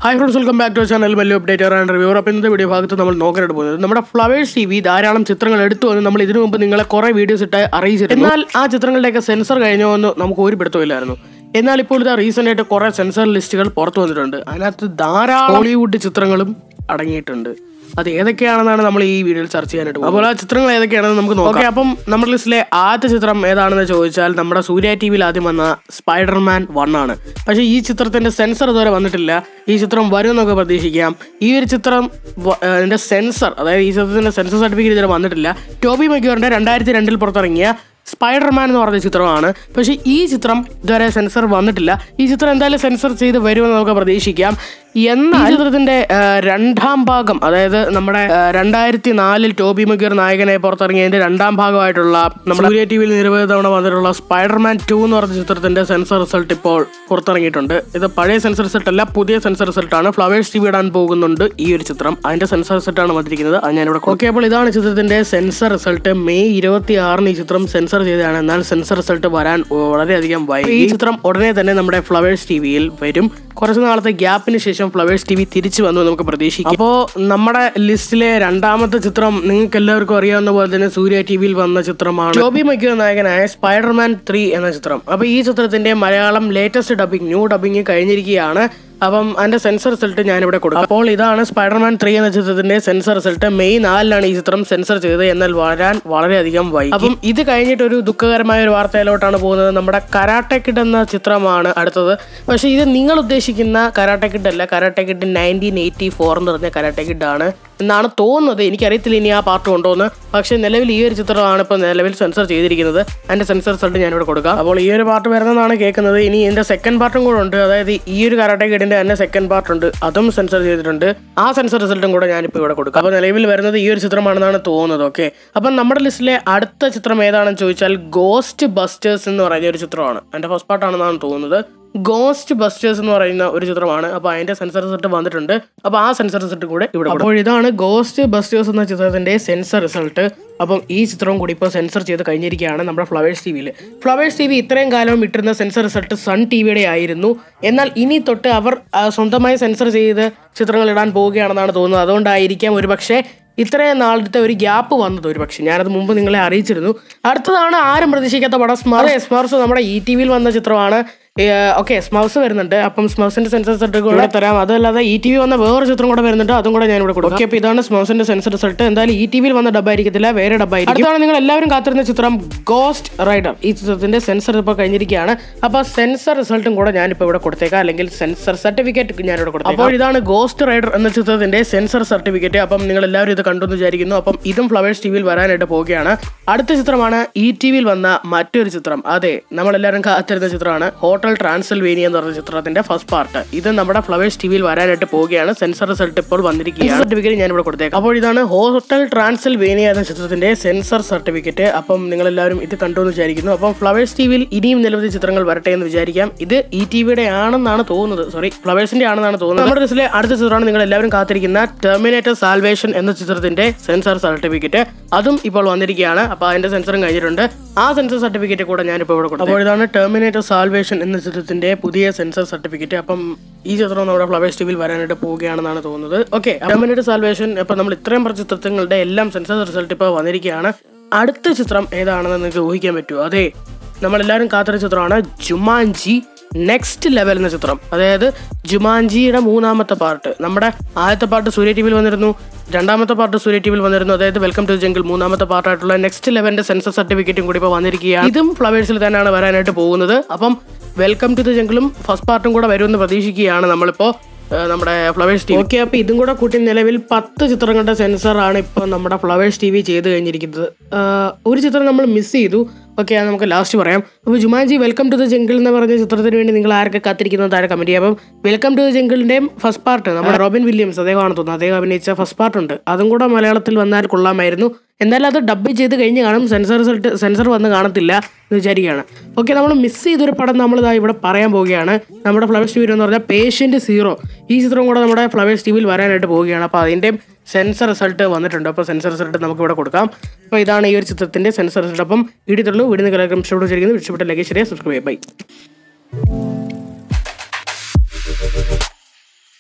Hi friends welcome back to channel വലിയ update and review അപ്പോൾ ഇന്നത്തെ വീഡിയോ ഭാഗത്ത് നമ്മൾ നോക്കാനായിട്ട് പോകുന്നത് നമ്മുടെ ഫ്ലവേഴ്സ് ടി വി ധാരാളം ചിത്രങ്ങൾ എടുത്തു വന്ന് നമ്മൾ ഇതിനു മുമ്പ് നിങ്ങളെ കുറേ വീഡിയോസ് ഇട്ട് അറിയിച്ചിരുന്നു എന്നാൽ ആ ചിത്രങ്ങളുടെയൊക്കെ സെൻസർ കഴിഞ്ഞോ എന്ന് നമുക്ക് ഒരു പിടുത്തമില്ലായിരുന്നു എന്നാൽ ഇപ്പോൾ ഇതാ റീസെൻ്റ് ആയിട്ട് കുറേ സെൻസർ ലിസ്റ്റുകൾ പുറത്തു വന്നിട്ടുണ്ട് അതിനകത്ത് ധാരാളം ഹോളിവുഡ് ചിത്രങ്ങളും അടങ്ങിയിട്ടുണ്ട് അത് ഏതൊക്കെയാണെന്നാണ് നമ്മൾ ഈ വീഡിയോയിൽ ചർച്ച ചെയ്യാനായിട്ട് പോകുന്നത്. അപ്പോൾ ആ ചിത്രങ്ങൾ ഏതൊക്കെയാണെന്ന് നമുക്ക് നോക്കാം ഓക്കെ അപ്പം നമ്മുടെ ലിസ്റ്റിലെ ആദ്യത്തെ ചിത്രം ഏതാണെന്ന് ചോദിച്ചാൽ നമ്മുടെ സൂര്യ ടി വിയിൽ ആദ്യം വന്ന സ്പൈഡർമാൻ വൺ ആണ് പക്ഷേ ഈ ചിത്രത്തിന്റെ സെൻസർ ഇതുവരെ വന്നിട്ടില്ല ഈ ചിത്രം വരും എന്നൊക്കെ പ്രതീക്ഷിക്കാം ഈ ഒരു ചിത്രം വ- ഏഹ് ഇതിന്റെ സെൻസർ അതായത് ഈ ചിത്രത്തിന്റെ സെൻസർ സർട്ടിഫിക്കറ്റ് ഇതുവരെ വന്നിട്ടില്ല ടോബി മക്യൂറിന്റെ രണ്ടായിരത്തി രണ്ടിൽ പുറത്തിറങ്ങിയ സ്പൈഡർമാൻ എന്ന് പറഞ്ഞ ചിത്രമാണ് പക്ഷേ ഈ ചിത്രം ഇതുവരെ സെൻസർ വന്നിട്ടില്ല ഈ ചിത്രം എന്തായാലും സെൻസർ ചെയ്ത് വരുമെന്ന് നമുക്ക് പ്രതീക്ഷിക്കാം എന്നാൽ ഈ ചിത്രത്തിന്റെ ആ, രണ്ടാം ഭാഗം അതായത് നമ്മുടെ രണ്ടായിരത്തി നാലിൽ ടോബി മഗീർ നായകനെ പുറത്തിറങ്ങിയതിന്റെ രണ്ടാം ഭാഗമായിട്ടുള്ള നമ്മുടെ സൂര്യ ടി വിയിൽ നിരവധി തവണ വന്നിട്ടുള്ള സ്പൈഡർമാൻ ടു എന്ന് പറഞ്ഞ ചിത്രത്തിന്റെ സെൻസർ റിസൾട്ട് ഇപ്പോൾ പുറത്തിറങ്ങിയിട്ടുണ്ട് ഇത് പഴയ സെൻസർ റിസൾട്ട് അല്ല പുതിയ സെൻസർ റിസൾട്ടാണ് ഫ്ലവേഴ്സ് ടി വി ഇടാൻ പോകുന്നുണ്ട് ഈ ഒരു ചിത്രം അതിന്റെ സെൻസർ റിസൾട്ടാണ് വന്നിരിക്കുന്നത് അത് ഞാനിവിടെ ഓക്കെ അപ്പോൾ ഇതാണ് ചിത്രത്തിന്റെ സെൻസർ റിസൾട്ട് മെയ് ഇരുപത്തി ആറിന് ഈ ചിത്രം സെൻസർ ചെയ്തതാണ് എന്നാൽ സെൻസർ റിസൾട്ട് വരാൻ വളരെയധികം വൈകി ഈ ചിത്രം ഉടനെ തന്നെ നമ്മുടെ ഫ്ലവേഴ്സ് ടി വിയിൽ വരും കുറച്ച് നാളത്തെ ഗ്യാപ്പിന് ശേഷം ഫ്ലവേഴ്സ് ടി വി തിരിച്ചു വന്നു എന്ന് നമുക്ക് പ്രതീക്ഷിക്കാം അപ്പോൾ നമ്മുടെ ലിസ്റ്റിലെ രണ്ടാമത്തെ ചിത്രം നിങ്ങൾക്ക് എല്ലാവർക്കും അറിയാവുന്ന പോലെ തന്നെ സൂര്യ ടി വിയിൽ വന്ന ചിത്രമാണ് ജോബി മക്യോ നായകനായ സ്പൈഡർമാൻ ത്രീ എന്ന ചിത്രം അപ്പോൾ ഈ ചിത്രത്തിന്റെ Malayalam latest dubbing new dubbing കഴിഞ്ഞിരിക്കുകയാണ് അപ്പം അതിന്റെ സെൻസർ റിസൾട്ട് ഞാനിവിടെ കൊടുക്കും അപ്പോൾ ഇതാണ് സ്പൈഡർമാൻ ത്രീ എന്ന ചിത്രത്തിന്റെ സെൻസർ റിസൾട്ട് മെയ് നാലിലാണ് ഈ ചിത്രം സെൻസർ ചെയ്തത് എന്നാൽ വരാൻ വളരെയധികം വൈകി അപ്പം ഇത് കഴിഞ്ഞിട്ട് ഒരു ദുഃഖകരമായ ഒരു വാർത്തയിലോട്ടാണ് പോകുന്നത് നമ്മുടെ കരാട്ടെ കിഡ് എന്ന ചിത്രമാണ് അടുത്തത് പക്ഷേ ഇത് നിങ്ങൾ ഉദ്ദേശിക്കുന്ന കരാട്ടെ കിഡ് അല്ല karate kid nineteen eighty four എന്ന് പറഞ്ഞ കരാട്ടെ കിഡ് ആണ് എന്നാണ് തോന്നുന്നത് എനിക്കറിയത്തില്ല ഇനി ആ പാർട്ട് ഉണ്ടോ എന്ന് പക്ഷേ നിലവിൽ ഈ ഒരു ചിത്രമാണ് ഇപ്പോൾ നിലവിൽ സെൻസർ ചെയ്തിരിക്കുന്നത് അതിന്റെ സെൻസർ റിസൾട്ട് ഞാനിവിടെ കൊടുക്കാം അപ്പോൾ ഈ ഒരു പാർട്ട് വരുന്നതാണ് കേൾക്കുന്നത് ഇനി ഇതിന്റെ സെക്കൻഡ് പാർട്ടും കൂടെ ഉണ്ട് അതായത് ഈ ഒരു കരാട്ടെ കിഡിന്റെ തന്നെ സെക്കൻഡ് പാർട്ട് ഉണ്ട് അതും സെൻസർ ചെയ്തിട്ടുണ്ട് ആ സെൻസർ റിസൾട്ടും കൂടെ ഞാനിപ്പോൾ ഇവിടെ കൊടുക്കാം അപ്പോൾ നിലവിൽ വരുന്നത് ഈ ഒരു ചിത്രമാണെന്നാണ് തോന്നുന്നത് ഓക്കെ അപ്പം നമ്മുടെ ലിസ്റ്റിലെ അടുത്ത ചിത്രം ഏതാണെന്ന് ചോദിച്ചാൽ ഗോസ്റ്റ് ബസ്റ്റേഴ്സ് എന്ന് പറയുന്ന ഒരു ചിത്രമാണ് അതിന്റെ ഫസ്റ്റ് പാർട്ടാണെന്നാണ് തോന്നുന്നത് ഗോസ്റ്റ് ബസ്റ്റേഴ്സ് എന്ന് പറയുന്ന ഒരു ചിത്രമാണ് അപ്പോൾ അതിന്റെ സെൻസർ റിസൾട്ട് വന്നിട്ടുണ്ട് അപ്പോൾ ആ സെൻസർ റിസൾട്ട് കൂടെ ഇവിടെ അപ്പോൾ ഇതാണ് ഗോസ്റ്റ് ബസ്റ്റേഴ്സ് എന്ന ചിത്രത്തിന്റെ സെൻസർ റിസൾട്ട് അപ്പം ഈ ചിത്രവും കൂടി ഇപ്പോൾ സെൻസർ ചെയ്ത് കഴിഞ്ഞിരിക്കുകയാണ് നമ്മുടെ ഫ്ലവേഴ്സ് ടി വിയിൽ ഫ്ലവേഴ്സ് ടി വി ഇത്രയും കാലം ഇട്ടിരുന്ന സെൻസർ റിസൾട്ട് സൺ ടി വിയുടെ ആയിരുന്നു എന്നാൽ ഇനി തൊട്ട് അവർ ആ, സ്വന്തമായി സെൻസർ ചെയ്ത് ചിത്രങ്ങൾ ഇടാൻ പോവുകയാണെന്നാണ് തോന്നുന്നത് അതുകൊണ്ടായിരിക്കാം ഒരു പക്ഷേ ഇത്രയും നാളത്തെ ഒരു ഗ്യാപ്പ് വന്നത് ഒരു പക്ഷേ ഞാനത് മുമ്പ് നിങ്ങളെ അറിയിച്ചിരുന്നു അടുത്തതാണ് ആരും പ്രതീക്ഷിക്കാത്ത പടം സ്മാർട്ട് സ്മാർട്സ് നമ്മുടെ ഇ ടി വിയിൽ വന്ന ചിത്രമാണ് ഓക്കെ സ്മൗസ് വരുന്നുണ്ട് അപ്പം സ്മൗസിന്റെ സെൻസർ റിസൾട്ട് കൂടെ തരാം അതല്ലാതെ ഇ ടി വി വന്ന വേറെ ചിത്രം കൂടെ വരുന്നുണ്ട് അതും കൂടെ ഞാൻ ഇവിടെ കൊടുക്കും ഓക്കെ അപ്പോൾ ഇതാണ് സ്മൗസിന്റെ സെൻസർ റിസൾട്ട് എന്തായാലും ഇ ടി വിയിൽ വന്ന ഡബ്ബായിരിക്കത്തില്ല വേറെ ഡബ്ബായിരിക്കും അടുത്താണ് നിങ്ങൾ എല്ലാവരും കാത്തിരുന്ന ചിത്രം ഗോസ്റ്റ് റൈഡർ ഈ ചിത്രത്തിന്റെ സെൻസർ ഇപ്പോൾ കഴിഞ്ഞിരിക്കുകയാണ് അപ്പോൾ സെൻസർ റിസൾട്ടും കൂടെ ഞാനിപ്പോൾ ഇവിടെ കൊടുത്തേക്കാം അല്ലെങ്കിൽ സെൻസർ സർട്ടിഫിക്കറ്റ് ഞാനിവിടെ കൊടുത്തു അപ്പോൾ ഇതാണ് ഗോസ്റ്റ് റൈഡർ എന്ന ചിത്രത്തിന്റെ സെൻസർ സർട്ടിഫിക്കറ്റ് അപ്പം നിങ്ങൾ എല്ലാവരും ഇത് കണ്ടു എന്ന് വിചാരിക്കുന്നു അപ്പം ഇതും ഫ്ലവേഴ്സ് ടി വിയിൽ വരാനായിട്ട് പോവുകയാണ് അടുത്ത ചിത്രമാണ് ഇ ടി വിയിൽ വന്ന മറ്റൊരു ചിത്രം അതെ നമ്മളെല്ലാവരും കാത്തിരുന്ന ചിത്രമാണ് ഹോട്ടൽ ട്രാൻസൽവേനിയ എന്ന് പറഞ്ഞ ചിത്രത്തിന്റെ ഫസ്റ്റ് പാർട്ട് ഇത് നമ്മുടെ ഫ്ലവേഴ്സ് ടി വിയിൽ വരാനായിട്ട് പോവുകയാണ് സെൻസർ റിസൾട്ട് ഇപ്പോൾ വന്നിരിക്കുകയാണ് സർട്ടിഫിക്കറ്റ് ഞാൻ ഇവിടെ കൊടുത്തേക്കാം അപ്പോൾ ഇതാണ് ഹോട്ടൽ ട്രാൻസൽവേനിയ എന്ന ചിത്രത്തിന്റെ സെൻസർ സർട്ടിഫിക്കറ്റ് അപ്പം നിങ്ങൾ എല്ലാവരും ഇത് കണ്ടു എന്ന് വിചാരിക്കുന്നു അപ്പം ഫ്ലവേഴ്സ് ടി വിയിൽ ഇനിയും നിരവധി ചിത്രങ്ങൾ വരട്ടെ എന്ന് വിചാരിക്കാം ഇത് ഇ ടി വിയുടെ ആണെന്നാണ് തോന്നുന്നത് സോറി ഫ്ലവേഴ്സിന്റെ ആണെന്നാണ് തോന്നുന്നത് നമ്മുടെ ലിസ്റ്റിലെ അടുത്ത ചിത്രമാണ് നിങ്ങൾ എല്ലാവരും കാത്തിരിക്കുന്ന ടെർമിനേറ്റർ സാൽവേഷൻ എന്ന ചിത്രത്തിന്റെ സെൻസർ സർട്ടിഫിക്കറ്റ് അതും ഇപ്പോൾ വന്നിരിക്കുകയാണ് അപ്പോൾ അതിന്റെ സെൻസറും കഴിഞ്ഞിട്ടുണ്ട് ആ സെൻസർ സർട്ടിഫിക്കറ്റ് കൂടെ ഞാനിപ്പോൾ ഇവിടെ കൊടുത്തു അപ്പോൾ ഇതാണ് ടെർമിനേറ്റർ സാൽവേഷൻ എന്ന ചിത്രത്തിന്റെ പുതിയ സെൻസർ സർട്ടിഫിക്കറ്റ് അപ്പം ഈ ചിത്രം നമ്മുടെ ഫ്ലവേഴ്സ് ടിവിയിൽ വരാനായിട്ട് പോവുകയാണെന്നാണ് തോന്നുന്നത് ഓക്കെ ടെർമിനേറ്റർ സാൽവേഷൻ ഇപ്പം നമ്മൾ ഇത്രയും പറഞ്ഞ ചിത്രങ്ങളുടെ എല്ലാം സെൻസർ റിസൾട്ട് ഇപ്പോൾ വന്നിരിക്കുകയാണ് അടുത്ത ചിത്രം ഏതാണെന്ന് നിങ്ങൾക്ക് ഊഹിക്കാൻ പറ്റുമോ അതെ നമ്മളെല്ലാവരും കാത്തിരുന്ന ചിത്രമാണ് ജുമാൻജി നെക്സ്റ്റ് ലെവൽ എന്ന ചിത്രം അതായത് ജുമാൻജിയുടെ മൂന്നാമത്തെ പാർട്ട് നമ്മുടെ ആദ്യത്തെ പാർട്ട് സൂര്യ ടി വിയിൽ വന്നിരുന്നു രണ്ടാമത്തെ പാർട്ട് സൂര്യ ടി വിയിൽ വന്നിരുന്നു അതായത് വെൽക്കം ടു ജംഗിൾ മൂന്നാമത്തെ പാർട്ടായിട്ടുള്ള നെക്സ്റ്റ് ലെവലിന്റെ സെൻസർ സർട്ടിഫിക്കറ്റും കൂടി ഇപ്പോൾ വന്നിരിക്കുകയാണ് ഇതും ഫ്ലവേഴ്സിൽ തന്നെയാണ് വരാനായിട്ട് പോകുന്നത് അപ്പം വെൽക്കം ടു ദ ജംഗിളും ഫസ്റ്റ് പാർട്ടും കൂടെ വരുമെന്ന് പ്രതീക്ഷിക്കുകയാണ് നമ്മളിപ്പോൾ ഏഹ് നമ്മുടെ ഫ്ലവേഴ്സ് ടി വി ഓക്കെ അപ്പോൾ ഇതും കൂടെ കൂട്ടി നിലവിൽ പത്ത് ചിത്രങ്ങളുടെ സെൻസർ ആണ് ഇപ്പോൾ നമ്മുടെ ഫ്ലവേഴ്സ് ടി വി ചെയ്ത് കഴിഞ്ഞിരിക്കുന്നത് ഏഹ് ഒരു ചിത്രം നമ്മൾ മിസ് ചെയ്തു ഓക്കെ അത് നമുക്ക് ലാസ്റ്റ് പറയാം അപ്പോൾ Jumanji welcome to the jungle എന്ന് പറഞ്ഞ ചിത്രത്തിന് വേണ്ടി നിങ്ങൾ ആരൊക്കെ കാത്തിരിക്കുന്നത് താഴെ കമൻറ്റ് ചെയ്യാം അപ്പം വെൽക്കം ടു ദ ജംഗിളിൻ്റെയും ഫസ്റ്റ് പാർട്ട് നമ്മുടെ റോബിൻ വില്യംസ് അദ്ദേഹമാണ് തോന്നുന്നത് അദ്ദേഹം അഭിനയിച്ച ഫസ്റ്റ് പാർട്ട് ഉണ്ട് അതും കൂടെ മലയാളത്തിൽ വന്നാൽ കൊള്ളാമായിരുന്നു എന്തായാലും അത് ഡബ് ചെയ്ത് കഴിഞ്ഞ് കാണും സെൻസർ റിസൾട്ട് സെൻസർ വന്ന് കാണത്തില്ല എന്ന് വിചാരിക്കുകയാണ് ഓക്കെ നമ്മൾ മിസ് ചെയ്തൊരു പടം നമ്മൾ ഇതാ ഇവിടെ പറയാൻ പോവുകയാണ് നമ്മുടെ ഫ്ലവേഴ്സ് ടി വി എന്ന് പറഞ്ഞാൽ പേഷ്യൻ്റ് സീറോ ഈ ചിത്രം കൂടെ നമ്മുടെ ഫ്ലവേഴ്സ് ടി വിയിൽ വരാനായിട്ട് പോവുകയാണ് അപ്പോൾ അതിൻ്റെ സെൻസർ റിസൾട്ട് വന്നിട്ടുണ്ട് അപ്പോൾ സെൻസർ റിസൾട്ട് നമുക്ക് ഇവിടെ കൊടുക്കാം അപ്പോൾ ഇതാണ് ഈ ഒരു ചിത്രത്തിൻ്റെ സെൻസർ റിസൾട്ട് അപ്പം വീഡിയോ വീഡിയോ നിങ്ങൾക്ക് ഇഷ്ടപ്പെട്ടു വെച്ചിരിക്കുന്നു ഇഷ്ടപ്പെട്ട ലൈക്ക് ശരിയാ സബ്സ്ക്രൈബ് ബൈ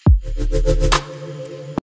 കാണാം